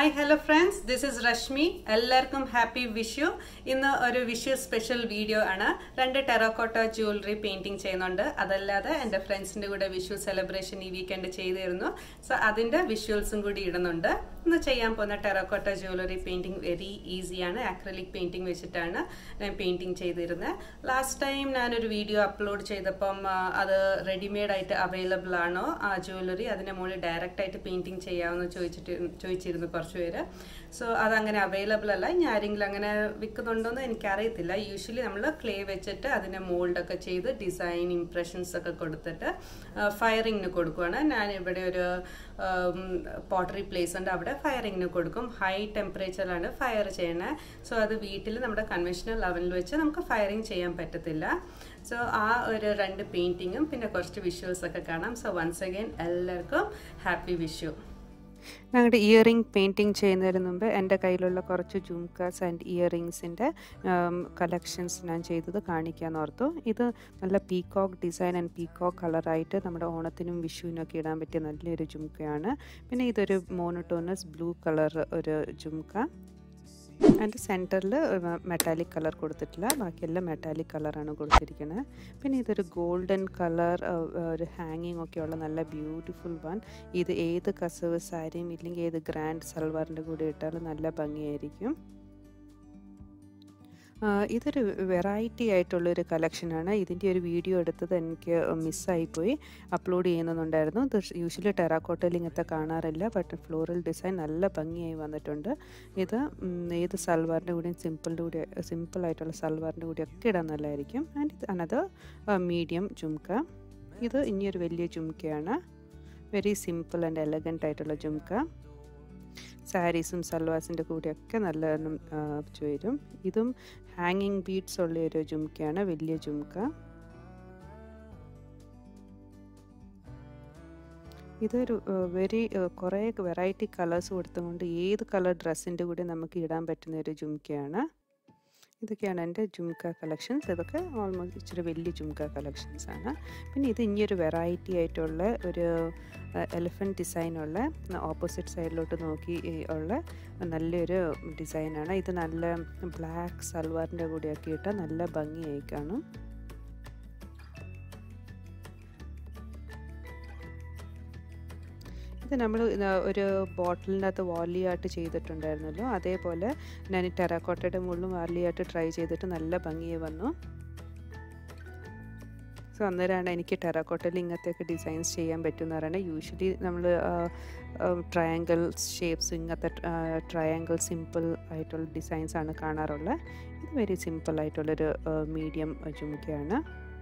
Hi hello friends this is Reshmi എല്ലാവർക്കും happy Vishu ഇന്ന് ഒരു വിഷു സ്പെഷ്യൽ വീഡിയോ ആണ് രണ്ട് ടെറോക്കോട്ട ജ്വല്ലറി പെയിന്റിംഗ് ചെയ്യുന്നുണ്ട് അതല്ലാതെ എൻ്റെ ഫ്രണ്ട്സിൻ്റെ കൂടെ വിഷു സെലിബ്രേഷൻ ഈ വീക്കെൻഡ് ചെയ്തിരുന്നു സോ അതിൻ്റെ വിഷ്വൽസും കൂടി ഇടുന്നുണ്ട് ഇന്ന് ചെയ്യാൻ പോകുന്ന ടെറോക്കോട്ട ജ്വല്ലറി പെയിന്റിംഗ് വെരി ഈസിയാണ് ആക്രലിക് പെയിന്റിംഗ് വെച്ചിട്ടാണ് ഞാൻ പെയിന്റിംഗ് ചെയ്തിരുന്നത് ലാസ്റ്റ് ടൈം ഞാനൊരു വീഡിയോ അപ്ലോഡ് ചെയ്തപ്പം ആ, അത് റെഡിമെയ്ഡ് ആയിട്ട് അവൈലബിൾ ആണോ ആ ജ്വല്ലറി അതിൻ്റെ മുകളിൽ ഡയറക്റ്റ് ആയിട്ട് പെയിന്റിംഗ് ചെയ്യാമെന്ന് ചോദിച്ചിട്ട് ചോദിച്ചിരുന്നു കുറച്ച് പേര് സോ അതങ്ങനെ അവൈലബിൾ അല്ല ഇനി ആരെങ്കിലും അങ്ങനെ വിൽക്കുന്നുണ്ടോയെന്ന് എനിക്കറിയത്തില്ല യൂഷ്വലി നമ്മൾ ക്ലേ വെച്ചിട്ട് അതിനെ മോൾഡൊക്കെ ചെയ്ത് ഡിസൈൻ ഇംപ്രഷൻസ് ഒക്കെ കൊടുത്തിട്ട് ഫയറിങ്ങിന് കൊടുക്കുവാണ് ഞാൻ ഇവിടെ ഒരു പോട്ടറി പ്ലേസ് ഉണ്ട് അവിടെ ഫയറിങ്ങിന് കൊടുക്കും ഹൈ ടെമ്പറേച്ചറിലാണ് ഫയർ ചെയ്യണത് സോ അത് വീട്ടിൽ നമ്മുടെ കൺവെൻഷണൽ ലെവലിൽ വെച്ച് നമുക്ക് ഫയറിങ് ചെയ്യാൻ പറ്റത്തില്ല സോ ആ ഒരു രണ്ട് പെയിൻറ്റിങ്ങും പിന്നെ കുറച്ച് വിഷ്വൽസ് ഒക്കെ കാണാം സോ വൺസ് അഗൈൻ എല്ലാവർക്കും ഹാപ്പി വിഷു ഞങ്ങളുടെ ഇയറിംഗ് പെയിൻറ്റിങ് ചെയ്യുന്നതിന് മുമ്പ് എൻ്റെ കയ്യിലുള്ള കുറച്ച് ജുംക്കാസ് ആൻഡ് ഇയറിങ്സിൻ്റെ കളക്ഷൻസ് ഞാൻ ചെയ്തത് കാണിക്കാമെന്ന് ഓർത്തു ഇത് നല്ല പീകോക്ക് ഡിസൈൻ ആൻഡ് പീകോക്ക് കളറായിട്ട് നമ്മുടെ ഓണത്തിനും വിഷുവിനൊക്കെ ഇടാൻ പറ്റിയ നല്ലൊരു ജുംക്കയാണ് പിന്നെ ഇതൊരു മോണോട്ടോണസ് ബ്ലൂ കളർ ഒരു ജുംക്ക അതിൻ്റെ സെൻറ്ററിൽ മെറ്റാലിക് കളർ കൊടുത്തിട്ടില്ല ബാക്കിയെല്ലാം മെറ്റാലിക് കളറാണ് കൊടുത്തിരിക്കുന്നത് പിന്നെ ഇതൊരു ഗോൾഡൻ കളർ ഒരു ഹാങ്ങിങ് ഒക്കെ ഉള്ള നല്ല ബ്യൂട്ടിഫുൾ വൺ ഇത് ഏത് കസവ് സാരിയും ഇല്ലെങ്കിൽ ഏത് ഗ്രാൻഡ് സൽവാറിൻ്റെ കൂടെ ഇട്ടാലും നല്ല ഭംഗിയായിരിക്കും ഇതൊരു വെറൈറ്റി ആയിട്ടുള്ളൊരു കളക്ഷനാണ് ഇതിൻ്റെ ഒരു വീഡിയോ എടുത്തത് എനിക്ക് മിസ്സായിപ്പോയി അപ്ലോഡ് ചെയ്യുന്നുണ്ടായിരുന്നു ഇത് യൂഷ്വലി ടെറാക്കോട്ടയിൽ ഇങ്ങനത്തെ കാണാറില്ല ബട്ട് ഫ്ലോറൽ ഡിസൈൻ നല്ല ഭംഗിയായി വന്നിട്ടുണ്ട് ഇത് ഏത് സൽവാറിൻ്റെ കൂടെയും സിമ്പിളിൻ്റെ കൂടെ സിമ്പിളായിട്ടുള്ള സൽവാറിൻ്റെ കൂടെ ഒക്കെ ഇടാൻ നല്ലതായിരിക്കും ആൻഡ് ഇത് അനത് മീഡിയം ജുംക്ക ഇത് ഇനിയൊരു വലിയ ജുംക്കയാണ് വെരി സിമ്പിൾ ആൻഡ് എലഗൻ്റ് ആയിട്ടുള്ള ജുംക്ക സാരീസും സൽവാസിൻ്റെ കൂടെയൊക്കെ നല്ല ചേരും ഇതും ഹാങ്ങിങ് ബീഡ്സ് ഉള്ള ഒരു ജുംക്കയാണ് വലിയ ജുംക്ക ഇതൊരു വെരി കുറേ വെറൈറ്റി കളേഴ്സ് കൊടുത്തുകൊണ്ട് ഏത് കളർ ഡ്രസ്സിൻ്റെ കൂടെ നമുക്ക് ഇടാൻ പറ്റുന്ന ഒരു ജുംക്കയാണ് ഇതൊക്കെയാണ് എൻ്റെ ജുംക്ക കളക്ഷൻസ് ഇതൊക്കെ ഓൾമോസ്റ്റ് ഇച്ചിരി വലിയ ജുംക്ക കളക്ഷൻസ് ആണ് പിന്നെ ഇത് ഇനിയൊരു വെറൈറ്റി ആയിട്ടുള്ള ഒരു എലിഫൻറ്റ് ഡിസൈനുള്ള ഓപ്പോസിറ്റ് സൈഡിലോട്ട് നോക്കി ഉള്ള നല്ലൊരു ഡിസൈനാണ് ഇത് നല്ല ബ്ലാക്ക് സൽവാറിൻ്റെ കൂടെയൊക്കെ ഇട്ടാൽ നല്ല ഭംഗിയായി കാണും ഇത് നമ്മൾ ഒരു ബോട്ടിലിനകത്ത് വാലിയായിട്ട് ചെയ്തിട്ടുണ്ടായിരുന്നല്ലോ അതേപോലെ ഞാൻ ഈ ടെറാക്കോട്ടയുടെ മുകളിലും വാലിയായിട്ട് ട്രൈ ചെയ്തിട്ട് നല്ല ഭംഗിയായി വന്നു സോ അന്നേരമാണ് എനിക്ക് ടെറാക്കോട്ടയിൽ ഇങ്ങനത്തെയൊക്കെ ഡിസൈൻസ് ചെയ്യാൻ പറ്റുമെന്ന് പറയുന്നത് യൂഷ്വലി നമ്മൾ ട്രയാങ്കിൾ ഷേപ്സ് ഇങ്ങനത്തെ ട്രയാങ്കിൾ സിമ്പിൾ ആയിട്ടുള്ള ഡിസൈൻസ് ആണ് കാണാറുള്ളത് ഇത് വെരി സിമ്പിൾ ആയിട്ടുള്ളൊരു മീഡിയം ജുംക്കയാണ്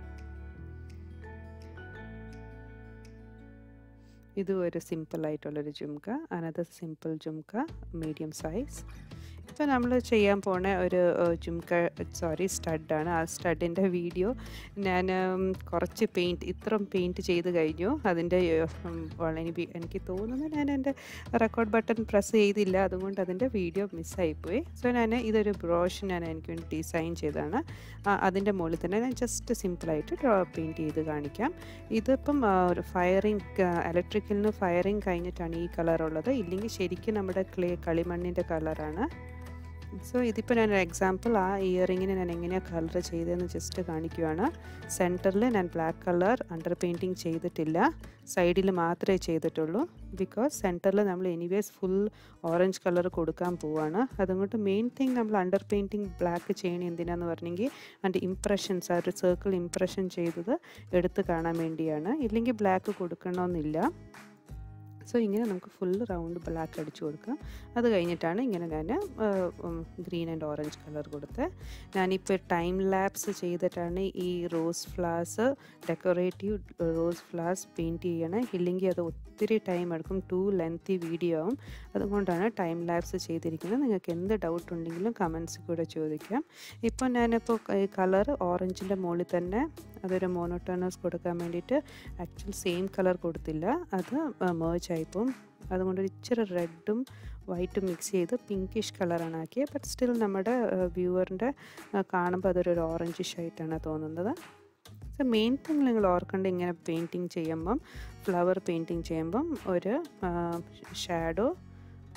ഇതും ഒരു സിമ്പിൾ ആയിട്ടുള്ളൊരു jhumka another simple jhumka medium size ഇപ്പോൾ നമ്മൾ ചെയ്യാൻ പോണ ഒരു ജുംക്ക സോറി സ്റ്റഡാണ് ആ സ്റ്റഡിൻ്റെ വീഡിയോ ഞാൻ കുറച്ച് പെയിൻറ്റ് ഇത്രയും പെയിൻറ്റ് ചെയ്ത് കഴിഞ്ഞു അതിൻ്റെ എനിക്ക് എനിക്ക് തോന്നുന്നു ഞാൻ എൻ്റെ റെക്കോർഡ് ബട്ടൺ പ്രസ് ചെയ്തില്ല അതുകൊണ്ട് അതിൻ്റെ വീഡിയോ മിസ്സായിപ്പോയി സോ ഞാൻ ഇതൊരു ബ്രോഷ് ഞാൻ എനിക്ക് വേണ്ടി ഡിസൈൻ ചെയ്തതാണ് അതിൻ്റെ മുകളിൽ തന്നെ ഞാൻ ജസ്റ്റ് സിമ്പിളായിട്ട് പെയിൻറ്റ് ചെയ്ത് കാണിക്കാം ഇതിപ്പം ഒരു ഫയറിങ് ഇലക്ട്രിക്കലിന് ഫയറിങ് കഴിഞ്ഞിട്ടാണ് ഈ കളർ ഉള്ളത് ഇല്ലെങ്കിൽ ശരിക്കും നമ്മുടെ ക്ലേ കളിമണ്ണിൻ്റെ കളറാണ് സോ ഇതിപ്പോൾ ഞാൻ എക്സാമ്പിൾ ആ ഇയറിങ്ങിന് ഞാൻ എങ്ങനെയാണ് കളർ ചെയ്തതെന്ന് ജസ്റ്റ് കാണിക്കുകയാണ് സെൻറ്ററിൽ ഞാൻ ബ്ലാക്ക് കളർ അണ്ടർ പെയിൻറ്റിങ് ചെയ്തിട്ടില്ല സൈഡിൽ മാത്രമേ ചെയ്തിട്ടുള്ളൂ ബിക്കോസ് സെൻറ്ററിൽ നമ്മൾ എനിവേസ് ഫുൾ ഓറഞ്ച് കളർ കൊടുക്കാൻ പോവാണ് അതുകൊണ്ട് മെയിൻ തിങ് നമ്മൾ അണ്ടർ പെയിൻറ്റിങ് ബ്ലാക്ക് ചെയ്യണ എന്തിനാന്ന് പറഞ്ഞെങ്കിൽ അതിൻ്റെ ഇംപ്രഷൻസ് ആ ഒരു സർക്കിൾ ഇംപ്രഷൻ ചെയ്തത് എടുത്ത് കാണാൻ വേണ്ടിയാണ് ഇല്ലെങ്കിൽ ബ്ലാക്ക് കൊടുക്കണമെന്നില്ല സോ ഇങ്ങനെ നമുക്ക് ഫുൾ റൗണ്ട് ബ്ലാക്ക് അടിച്ചു കൊടുക്കാം അത് കഴിഞ്ഞിട്ടാണ് ഇങ്ങനെ ഞാൻ ഗ്രീൻ ആൻഡ് ഓറഞ്ച് കളർ കൊടുത്ത് ഞാനിപ്പോൾ ടൈം ലാപ്സ് ചെയ്തിട്ടാണ് ഈ rose flowers decorative rose flowers paint ചെയ്യണേ ഇല്ലെങ്കിൽ അത് ഒത്തിരി ടൈം എടുക്കും ടു ലെങ്തി വീഡിയോ ആവും അതുകൊണ്ടാണ് ടൈം ലാപ്സ് ചെയ്തിരിക്കുന്നത് നിങ്ങൾക്ക് എന്ത് ഡൗട്ട് ഉണ്ടെങ്കിലും കമൻസ് കൂടെ ചോദിക്കാം ഇപ്പോൾ ഞാനിപ്പോൾ കളർ ഓറഞ്ചിൻ്റെ മുകളിൽ തന്നെ അതൊരു മോണോട്ടോണസ് കൊടുക്കാൻ വേണ്ടിയിട്ട് ആക്ച്വൽ സെയിം കളർ കൊടുത്തില്ല അത് മേർജ് ആയിപ്പോവും അതുകൊണ്ട് ഇച്ചിരി റെഡും വൈറ്റും മിക്സ് ചെയ്ത് പിങ്കിഷ് കളറാണ് ആക്കിയത് ബട്ട് സ്റ്റിൽ നമ്മുടെ വ്യൂവറിൻ്റെ കാണുമ്പോൾ അതൊരു ഓറഞ്ചിഷ് ആയിട്ടാണ് തോന്നുന്നത് സോ മെയിൻ തിങ് നിങ്ങൾ ഓർക്കേണ്ട ഇങ്ങനെ പെയിൻറ്റിങ് ചെയ്യുമ്പം ഫ്ലവർ പെയിൻറ്റിങ് ചെയ്യുമ്പം ഒരു ഷാഡോ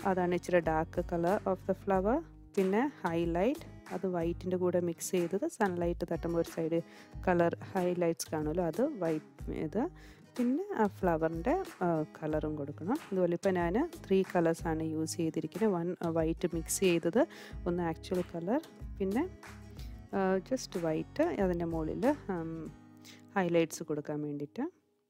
അതാണ് ഇച്ചിരി dark colour of the flower പിന്നെ ഹൈലൈറ്റ് അത് വൈറ്റിൻ്റെ കൂടെ മിക്സ് ചെയ്തത് സൺലൈറ്റ് തട്ടുമ്പോൾ ഒരു സൈഡ് കളർ ഹൈലൈറ്റ്സ് കാണുമല്ലോ അത് വൈറ്റ് ഇത് പിന്നെ ആ ഫ്ലവറിൻ്റെ കളറും കൊടുക്കണം അതുപോലെ ഇപ്പോൾ ഞാൻ ത്രീ കളേഴ്സാണ് യൂസ് ചെയ്തിരിക്കുന്നത് വൺ വൈറ്റ് മിക്സ് ചെയ്തത് ഒന്ന് ആക്ച്വൽ കളർ പിന്നെ ജസ്റ്റ് വൈറ്റ് അതിൻ്റെ മുകളിൽ ഹൈലൈറ്റ്സ് കൊടുക്കാൻ വേണ്ടിയിട്ട്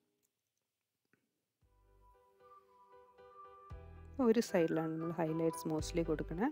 ഒരു സൈഡിലാണ് നമ്മൾ ഹൈലൈറ്റ്സ് മോസ്റ്റ്ലി കൊടുക്കണേ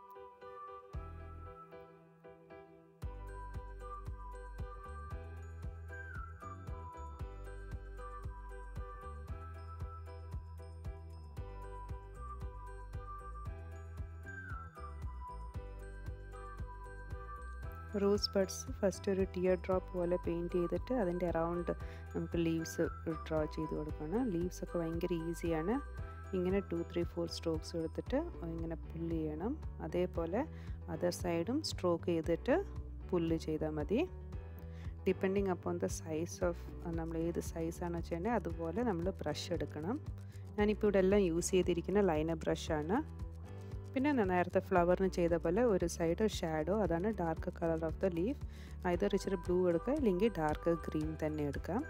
റോസ് ബഡ്സ് ഫസ്റ്റ് ഒരു ടിയർ ഡ്രോപ്പ് പോലെ പെയിൻറ്റ് ചെയ്തിട്ട് അതിൻ്റെ അറൗണ്ട് നമുക്ക് ലീവ്സ് ഡ്രോ ചെയ്ത് കൊടുക്കണം ലീവ്സ് ഒക്കെ ഭയങ്കര ഈസിയാണ് ഇങ്ങനെ ടു ത്രീ ഫോർ സ്ട്രോക്സ് എടുത്തിട്ട് ഇങ്ങനെ പുല്ല് ചെയ്യണം അതേപോലെ അതർ സൈഡും സ്ട്രോക്ക് ചെയ്തിട്ട് പുല്ല് ചെയ്താൽ മതി depending upon the size of നമ്മൾ ഏത് സൈസാണ് ചെയ്യേണ്ടത് അതുപോലെ നമ്മൾ ബ്രഷ് എടുക്കണം ഞാനിപ്പോൾ ഇവിടെ എല്ലാം യൂസ് ചെയ്തിരിക്കുന്ന ലൈനർ ബ്രഷാണ് പിന്നെ ഞാൻ നേരത്തെ ഫ്ലവറിന് ചെയ്ത പോലെ ഒരു സൈഡ് ഷാഡോ അതാണ് dark colour of the leaf either ഇച്ചിരി ബ്ലൂ എടുക്കുക അല്ലെങ്കിൽ ഡാർക്ക് ഗ്രീൻ തന്നെ എടുക്കാം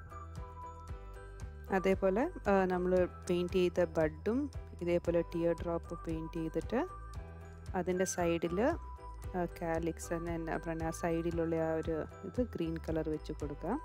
അതേപോലെ നമ്മൾ പെയിൻറ്റ് ചെയ്ത ബഡും ഇതേപോലെ ടിയർ ഡ്രോപ്പ് പെയിൻറ്റ് ചെയ്തിട്ട് അതിൻ്റെ സൈഡിൽ കാലിക്സ് എന്നാ പറയുക ആ സൈഡിലുള്ള ആ ഒരു ഇത് ഗ്രീൻ കളർ വെച്ച് കൊടുക്കാം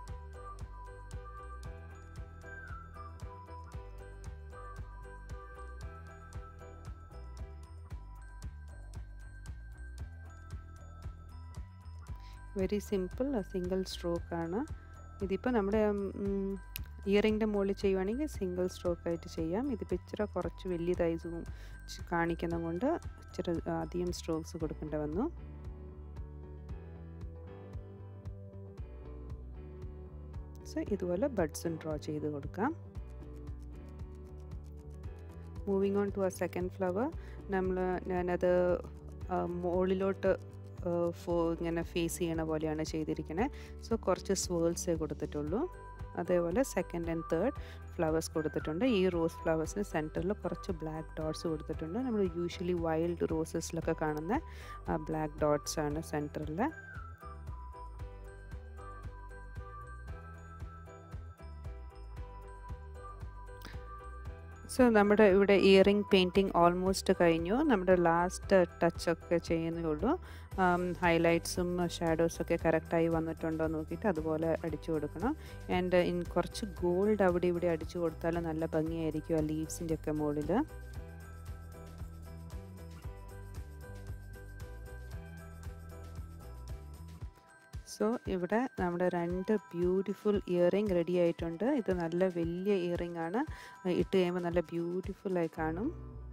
വെരി സിമ്പിൾ സിംഗിൾ സ്ട്രോക്ക് ആണ് ഇതിപ്പോൾ നമ്മുടെ ഇയറിങ്ങിൻ്റെ മുകളിൽ ചെയ്യുവാണെങ്കിൽ സിംഗിൾ സ്ട്രോക്ക് ആയിട്ട് ചെയ്യാം ഇതിപ്പോൾ ഇച്ചിരി കുറച്ച് വലിയതായി സൂം കാണിക്കുന്നത് കൊണ്ട് ഇച്ചിരി അധികം സ്ട്രോക്സ് കൊടുക്കേണ്ടി വന്നു സോ ഇതുപോലെ ബഡ്സും ഡ്രോ ചെയ്ത് കൊടുക്കാം മൂവിങ് ഓൺ ടു ആ സെക്കൻഡ് ഫ്ലവർ നമ്മൾ ഞാനത് മുകളിലോട്ട് ഫോ ഇങ്ങനെ ഫേസ് ചെയ്യണ പോലെയാണ് ചെയ്തിരിക്കുന്നത് സോ കുറച്ച് സ്വേൾസേ കൊടുത്തിട്ടുള്ളൂ അതേപോലെ സെക്കൻഡ് ആൻഡ് തേർഡ് ഫ്ലവേഴ്സ് കൊടുത്തിട്ടുണ്ട് ഈ റോസ് ഫ്ലവേഴ്സിന് സെൻറ്ററിൽ കുറച്ച് ബ്ലാക്ക് ഡോട്ട്സ് കൊടുത്തിട്ടുണ്ട് നമ്മൾ യൂഷ്വലി വൈൽഡ് റോസസിലൊക്കെ കാണുന്ന ബ്ലാക്ക് ഡോട്ട്സ് ആണ് സെൻറ്ററിൽ സോ നമ്മുടെ ഇവിടെ ഇയറിംഗ് പെയിൻറ്റിങ് ഓൾമോസ്റ്റ് കഴിഞ്ഞു നമ്മുടെ ലാസ്റ്റ് ടച്ചൊക്കെ ചെയ്യുന്നേ ഉള്ളൂ ഹൈലൈറ്റ്സും ഷാഡോസൊക്കെ കറക്റ്റായി വന്നിട്ടുണ്ടോ നോക്കിയിട്ട് അതുപോലെ അടിച്ചു കൊടുക്കണം ആൻഡ് ഇൻ കുറച്ച് ഗോൾഡ് അവിടെ ഇവിടെ അടിച്ചു കൊടുത്താൽ നല്ല ഭംഗിയായിരിക്കും ആ ലീവ്സിൻ്റെ ഒക്കെ മുകളിൽ സോ ഇവിടെ നമ്മുടെ രണ്ട് ബ്യൂട്ടിഫുൾ ഇയറിംഗ് റെഡി ആയിട്ടുണ്ട് ഇത് നല്ല വലിയ ഇയറിംഗ് ആണ് ഇട്ട് കഴിയുമ്പോൾ നല്ല ബ്യൂട്ടിഫുൾ ആയി കാണും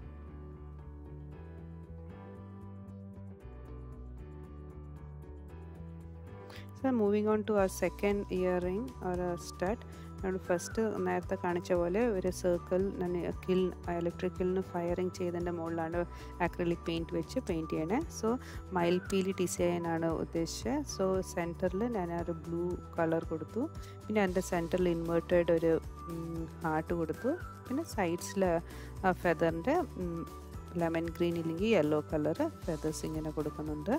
സോ മൂവിങ് ഓൺ ടു ആ സെക്കൻഡ് ഇയറിംഗ് ഒരു സ്റ്റഡ് നമ്മൾ ഫസ്റ്റ് നേരത്തെ കാണിച്ച പോലെ ഒരു സർക്കിൾ ഞാൻ കിൽ ഇലക്ട്രിക്കലിന് ഫയറിങ് ചെയ്തതിൻ്റെ മുകളിലാണ് അക്രലിക് പെയിൻറ്റ് വെച്ച് പെയിൻറ്റ് ചെയ്യണേ സോ മയിൽപീലി ഡിസൈൻ ആണ് ഉദ്ദേശിച്ചത് സോ സെൻറ്ററിൽ ഞാൻ ഒരു ബ്ലൂ കളർ കൊടുത്തു പിന്നെ എൻ്റെ സെൻറ്ററിൽ ഇൻവേർട്ടഡ് ഒരു ഹാർട്ട് കൊടുത്തു പിന്നെ സൈഡ്സിൽ ഫെദറിൻ്റെ ലെമൺ ഗ്രീൻ ഇല്ലെങ്കിൽ യെല്ലോ കളർ ഫെദേഴ്സ് ഇങ്ങനെ കൊടുക്കുന്നുണ്ട്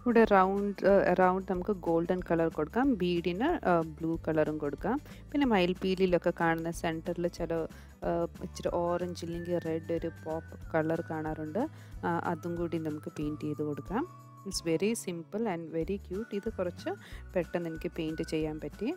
ഇവിടെ റൗണ്ട് റൗണ്ട് നമുക്ക് ഗോൾഡൻ കളർ കൊടുക്കാം ബീഡിന് ബ്ലൂ കളറും കൊടുക്കാം പിന്നെ മയിൽപീലിലൊക്കെ കാണുന്ന സെൻറ്ററിൽ ചില ഇച്ചിരി ഓറഞ്ച് ഇല്ലെങ്കിൽ റെഡ് ഒരു പോപ്പ് കളർ കാണാറുണ്ട് അതും കൂടി നമുക്ക് പെയിൻറ്റ് ചെയ്ത് കൊടുക്കാം it's very simple and very cute ഇത് കുറച്ച് പെട്ടെന്ന് എനിക്ക് പെയിൻറ്റ് ചെയ്യാൻ പറ്റി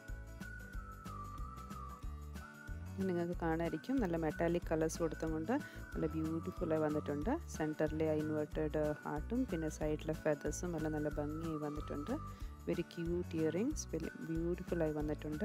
നിങ്ങൾക്ക് കാണാമായിരിക്കും നല്ല മെറ്റാലിക് കളേഴ്സ് കൊടുത്തുകൊണ്ട് നല്ല ബ്യൂട്ടിഫുള്ളായി വന്നിട്ടുണ്ട് സെൻറ്ററിലെ ഇൻവേർട്ടഡ് ഹാർട്ടും പിന്നെ സൈഡിലെ ഫെതേഴ്സും എല്ലാം നല്ല ഭംഗിയായി വന്നിട്ടുണ്ട് വെരി ക്യൂട്ട് ഇയറിങ്സ് വെരി ബ്യൂട്ടിഫുള്ളായി വന്നിട്ടുണ്ട്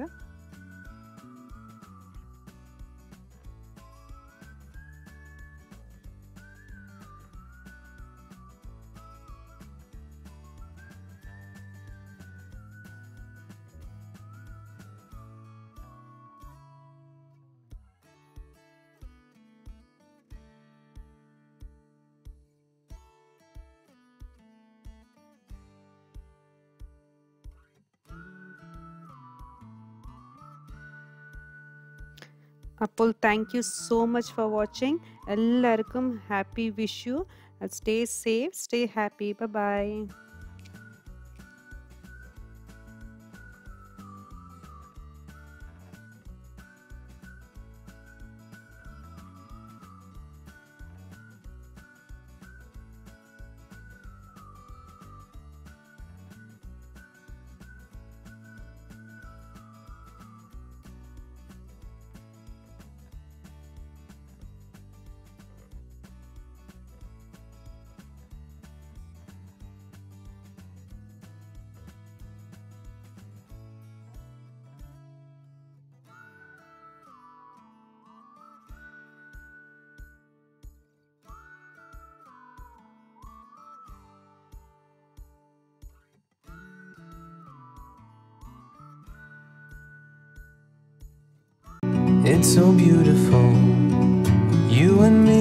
അപ്പോൾ thank you so much for watching എല്ലാവർക്കും happy Vishu stay safe stay happy bye It's so beautiful, you and me.